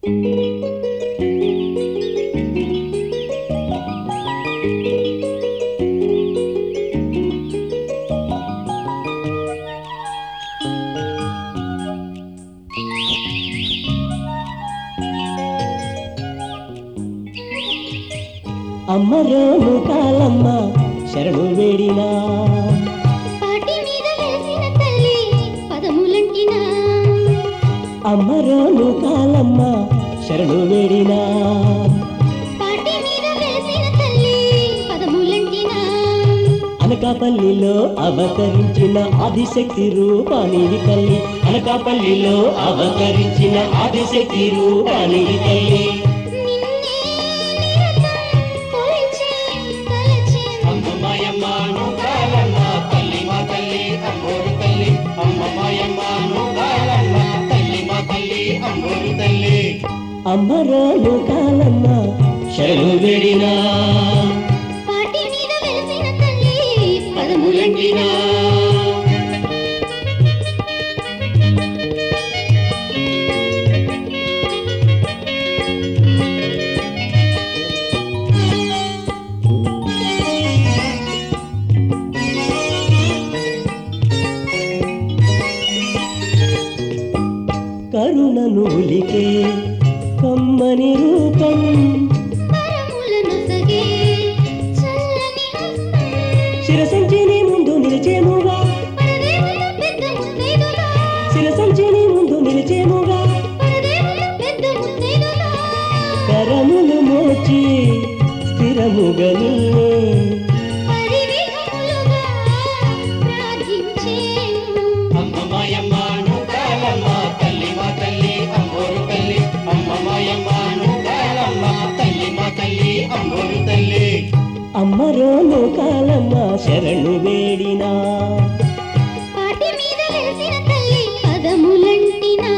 అమ్మరోను కాలమ్మ శరణు వేడినా పాటి మీద వెలిసిన తల్లి పదములంటినా అమ్మరోను కాలమ్మ శరణు వేడినా పాటి మీద వెలిసిన తల్లి పదములంటినా అనకాపల్లిలో అవతరించిన ఆదిశక్తి రూపానివి తల్లి అనకాపల్లిలో అవతరించిన ఆదిశక్తి రూపానివి తల్లి నిన్నే నిరతం కొలిచి తలచి అమ్మమాయమ్మను కాలమ్మ తల్లి మా తల్లి అమ్మోరు తల్లి అమ్మమాయమ్మను కాలమ్మ తల్లి మా తల్లి అమ్మోరు తల్లి అమ్మరోను కాలమ్మ శరణు వేడినా పాటి మీద వెలిసిన తల్లి పదములంటినా కరుణను ఉలికే కమ్మని రూపం పరములను సగే చల్లని హస్తం శిరసంచిని ముందు నిలిచేముగా పరదేవులు పెద్ద ముత్తైదులా శిరసంచిని ముందు నిలిచేముగా పరదేవులు పెద్ద ముత్తైదులా కరములు మోచి స్థిరముగా నిన్నే పరివిధములుగా ప్రార్థించేను అమ్మమాయమ్మను కాలమ్మ తల్లి మా తల్లి అమ్మోరు తల్లి అమ్మమాయమ్మను కాలమ్మ తల్లి మా తల్లి అమ్మోరు తల్లి అమ్మరోను కాలమ్మ శరణు వేడినా పాటి మీద వెలిసిన తల్లి పదములంటినా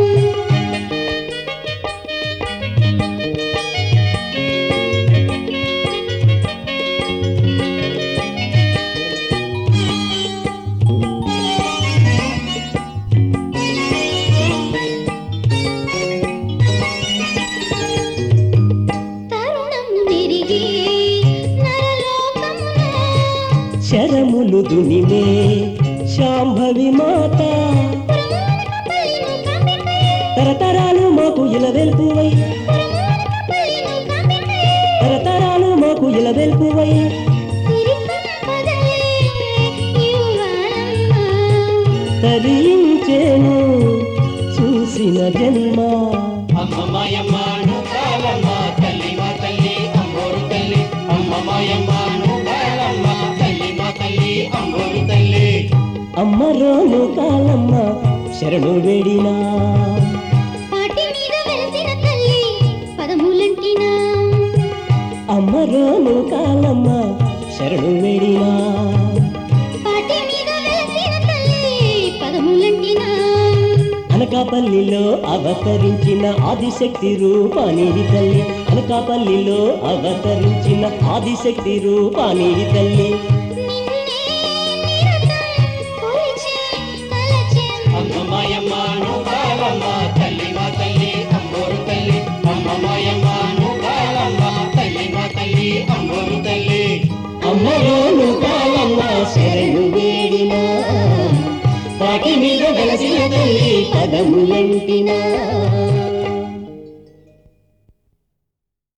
తరుణము నెరిగి నరలోకమున శరములు దునిమే శాంభవి మాత పల్లిను కంపికై తరతరాలు మాకు ఇలవెల్పువై పల్లిను కంపికై తరతరాలు మాకు ఇలవెల్పువై సిరిపంపదలే యువనమ్మ తరించేను చూసిన జన్మ అమ్మమాయమ్మను కాలమ్మ తల్లి మా తల్లి అమ్మోరు తల్లి అమ్మమాయమ్మను కాలమ్మ తల్లి మా తల్లి అమ్మోరు తల్లి అమ్మరోను కాలమ్మ శరణు వేడినా పాటి మీద వెలిసిన తల్లి పదములంటినా అమ్మరోను కాలమ్మ శరణు వేడినా పాటి మీద వెలిసిన తల్లి పదములంటినా అనకాపల్లిలో అవతరించిన ఆదిశక్తి రూపానివి తల్లి అనకాపల్లిలో అవతరించిన ఆదిశక్తి రూపానివి తల్లి నిన్నే నిరతం కొలిచి తలచెను అమ్మమాయమ్మను కాలమ్మ తల్లి మా తల్లి అమ్మోరు తల్లి అమ్మమాయమ్మను కాలమ్మ తల్లి మా తల్లి అమ్మోరు తల్లి అమ్మరోను కాలమ్మ శరణు వేడినా వాటి మీద వెలసిన తల్లి పదములంటినా